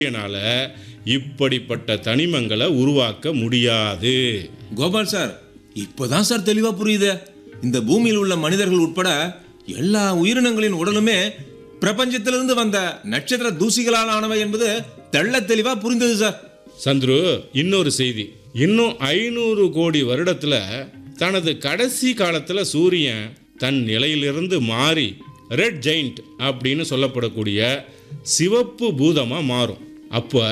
சூரியனால இப்படிப்பட்ட தனிமங்களை உருவாக்க முடியாது கோபால் சார் இப்போதான் சார் தெளிவா புரியுது இந்த பூமியில் உள்ள மனிதர்கள் உட்பட எல்லா உயிரினங்களின் உடலுமே பிரபஞ்சத்திலிருந்து வந்த நட்சத்திர தூசிகளால் ஆனவை என்பது தெள்ளத் தெளிவா புரிந்தது சார் சந்துரு இன்னொரு செய்தி இன்னும் ஐநூறு கோடி வருடத்துல தனது கடைசி காலத்துல சூரியன் தன் நிலையிலிருந்து மாறி ரெட் ஜெயிண்ட் அப்படின்னு சொல்லப்படக்கூடிய சிவப்பு பூதமா மாறும் அப்போ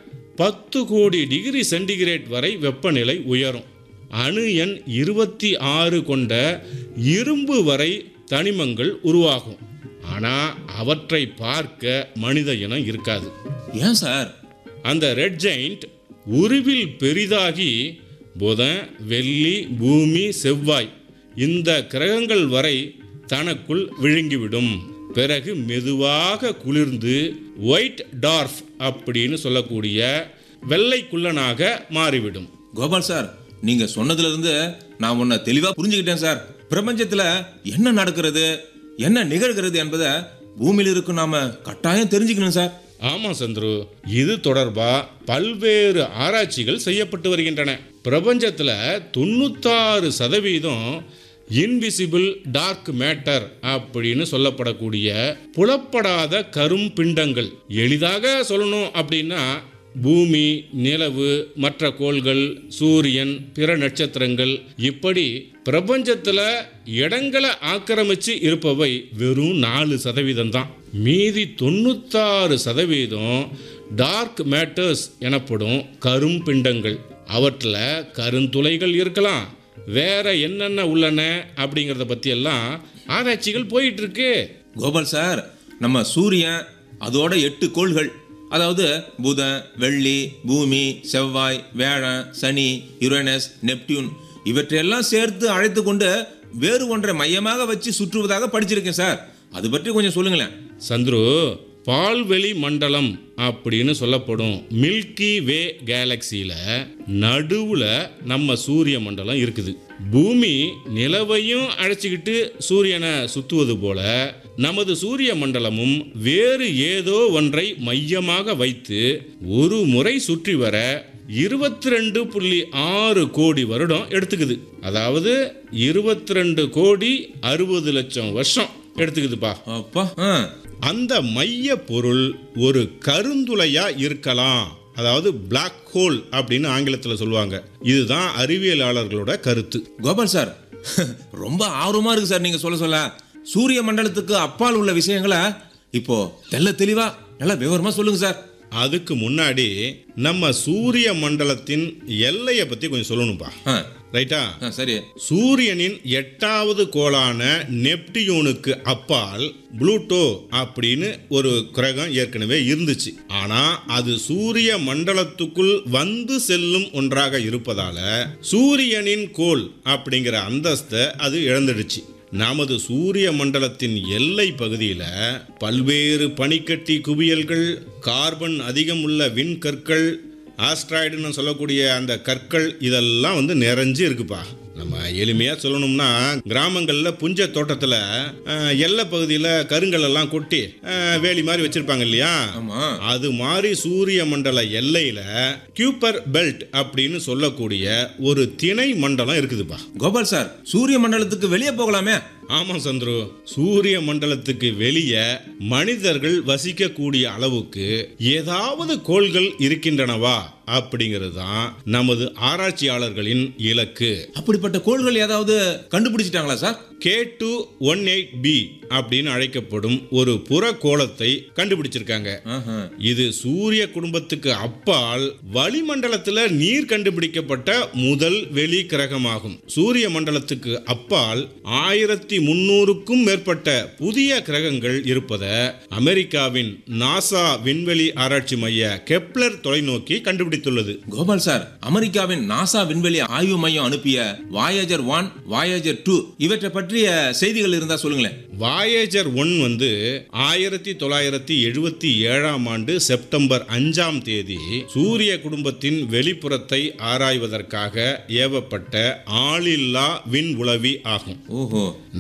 பத்து கோடி டிகிரி சென்டிகிரேட் வரை வெப்பநிலை உயரும் அணு எண் இருபத்தி ஆறு கொண்ட இரும்பு வரை தனிமங்கள் உருவாகும் ஆனால் அவற்றை பார்க்க மனித இனம் இருக்காது ஏன் சார் அந்த ரெட் ஜெயிண்ட் உருவில் பெரிதாகி புதன் வெள்ளி பூமி செவ்வாய் இந்த கிரகங்கள் வரை தனக்குள் விழுங்கிவிடும் பிறகு மெதுவாக குளிர்ந்து ஒயிட் டார்ஃப் அப்படின்னு சொல்லக்கூடிய வெள்ளை குள்ளனாக மாறிவிடும் கோபால் சார் நீங்க சொன்னதுல இருந்து நான் உன்னை தெளிவா புரிஞ்சுக்கிட்டேன் சார் பிரபஞ்சத்துல என்ன நடக்கிறது என்ன நிகழ்கிறது என்பதை பூமியில் இருக்கும் நாம கட்டாயம் தெரிஞ்சுக்கணும் சார் ஆமாம் சந்துரு இது தொடர்பா பல்வேறு ஆராய்ச்சிகள் செய்யப்பட்டு வருகின்றன பிரபஞ்சத்தில் தொண்ணூத்தாறு சதவீதம் இன்விசிபிள் டார்க் மேட்டர் அப்படின்னு சொல்லப்படக்கூடிய புலப்படாத கரும்பிண்டங்கள் எளிதாக சொல்லணும் அப்படின்னா பூமி நிலவு மற்ற கோள்கள் சூரியன் பிற நட்சத்திரங்கள் இப்படி பிரபஞ்சத்துல இடங்களை ஆக்கிரமிச்சு இருப்பவை வெறும் நாலு சதவீதம் தான் மீதி தொண்ணூத்தாறு சதவீதம் டார்க் மேட்டர்ஸ் எனப்படும் கரும்பிண்டங்கள் அவற்றில் கருந்துளைகள் இருக்கலாம் வேற என்னென்ன உள்ளன அப்படிங்கிறத பத்தி எல்லாம் ஆராய்ச்சிகள் போயிட்டு இருக்கு கோபால் சார் நம்ம சூரியன் அதோட எட்டு கோள்கள் அதாவது புதன் வெள்ளி பூமி செவ்வாய் வேழன் சனி யுரேனஸ் நெப்டியூன் இவற்றையெல்லாம் சேர்த்து அழைத்து கொண்டு வேறு ஒன்றை மையமாக வச்சு சுற்றுவதாக படிச்சிருக்கேன் சார் அது பற்றி கொஞ்சம் சொல்லுங்களேன் சந்துரு பால்வெளி மண்டலம் அப்படின்னு சொல்லப்படும் மில்கி வே கேலக்சியில் நடுவில் நம்ம சூரிய மண்டலம் இருக்குது பூமி நிலவையும் அழைச்சிக்கிட்டு சூரியனை சுத்துவது போல நமது சூரிய மண்டலமும் வேறு ஏதோ ஒன்றை மையமாக வைத்து ஒரு முறை சுற்றி வர இருபத்தி ரெண்டு புள்ளி ஆறு கோடி வருடம் எடுத்துக்குது அதாவது இருபத்தி ரெண்டு கோடி அறுபது லட்சம் வருஷம் எடுத்துக்குதுப்பா அப்பா ஆ அந்த மைய பொருள் ஒரு கருந்துளையா இருக்கலாம் அதாவது Black ஹோல் அப்படின்னு ஆங்கிலத்தில் சொல்லுவாங்க இதுதான் அறிவியலாளர்களோட கருத்து கோபால் சார் ரொம்ப ஆர்வமா இருக்கு சார் நீங்க சொல்ல சொல்ல சூரிய மண்டலத்துக்கு அப்பால் உள்ள விஷயங்களை இப்போ தெள்ள தெளிவா நல்லா விவரமா சொல்லுங்க சார் அதுக்கு முன்னாடி நம்ம சூரிய மண்டலத்தின் எல்லையை பற்றி கொஞ்சம் சொல்லணும்ப்பா ஆ, ரைட்டா ஆ, சரி சூரியனின் எட்டாவது கோளான நெப்டியூனுக்கு அப்பால் புளூட்டோ அப்படின்னு ஒரு கிரகம் ஏற்கனவே இருந்துச்சு ஆனா அது சூரிய மண்டலத்துக்குள் வந்து செல்லும் ஒன்றாக இருப்பதால சூரியனின் கோள் அப்படிங்கிற அந்தஸ்தை அது இழந்துடுச்சு நமது சூரிய மண்டலத்தின் எல்லை பகுதியில் பல்வேறு பனிக்கட்டி குவியல்கள் கார்பன் அதிகம் உள்ள விண்கற்கள் ஆஸ்ட்ராய்டுன்னு சொல்லக்கூடிய அந்த கற்கள் இதெல்லாம் வந்து நிறைஞ்சு இருக்குப்பா நம்ம எளிமையாக சொல்லணும்னா கிராமங்களில் புஞ்ச தோட்டத்தில் எல்லை பகுதியில் கருங்கல் எல்லாம் கொட்டி அஹ், வேலி மாதிரி வச்சிருப்பாங்க இல்லையா ஆமா அது மாதிரி சூரிய மண்டல எல்லையில் கியூப்பர் பெல்ட் அப்படின்னு சொல்லக்கூடிய ஒரு திணை மண்டலம் இருக்குதுப்பா கோபால் சார் சூரிய மண்டலத்துக்கு வெளியே போகலாமே ஆமாம் சந்துரு சூரிய மண்டலத்துக்கு வெளியே மனிதர்கள் வசிக்கக்கூடிய அளவுக்கு ஏதாவது கோள்கள் இருக்கின்றனவா அப்படிங்கிறது தான் நமது ஆராய்ச்சியாளர்களின் இலக்கு அப்படிப்பட்ட கோள்கள் ஏதாவது கண்டுபிடிச்சிட்டாங்களா sir K two one eight B அப்படின்னு அழைக்கப்படும் ஒரு புற கோளத்தை கண்டுபிடிச்சிருக்காங்க ஆஹா. இது சூரிய குடும்பத்துக்கு அப்பால் வளிமண்டலத்தில் நீர் கண்டுபிடிக்கப்பட்ட முதல் வெளி கிரகமாகும் சூரிய மண்டலத்துக்கு அப்பால் ஆயிரத்தி முன்னூறுக்கும் மேற்பட்ட புதிய கிரகங்கள் இருப்பதை அமெரிக்காவின் நாசா விண்வெளி ஆராய்ச்சி மைய கெப்லர் தொலைநோக்கி கண்டுபிடித்துள்ளது கோபால் சார் அமெரிக்காவின் நாசா விண்வெளி ஆய்வு மையம் அனுப்பிய வாயேஜர் ஒன் வாயேஜர் டூ இவற்றை பற்றிய செய்திகள் இருந்தா சொல்லுங்களேன் வாயேஜர் ஒன் வந்து ஆயிரத்தி தொள்ளாயிரத்தி எழுபத்தி ஏழாம் ஆண்டு செப்டம்பர் அஞ்சாம் தேதி சூரிய குடும்பத்தின் வெளிப்புறத்தை ஆராய்வதற்காக ஏவப்பட்ட ஆளில்லா விண் உளவி ஆகும் ஓஹோ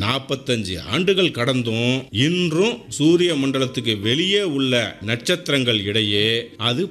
நாற்பத்தஞ்சு ஆண்டுகள் கடந்தும் இன்றும் சூரிய மண்டலத்துக்கு வெளியே உள்ள நட்சத்திரங்கள் இடையே அது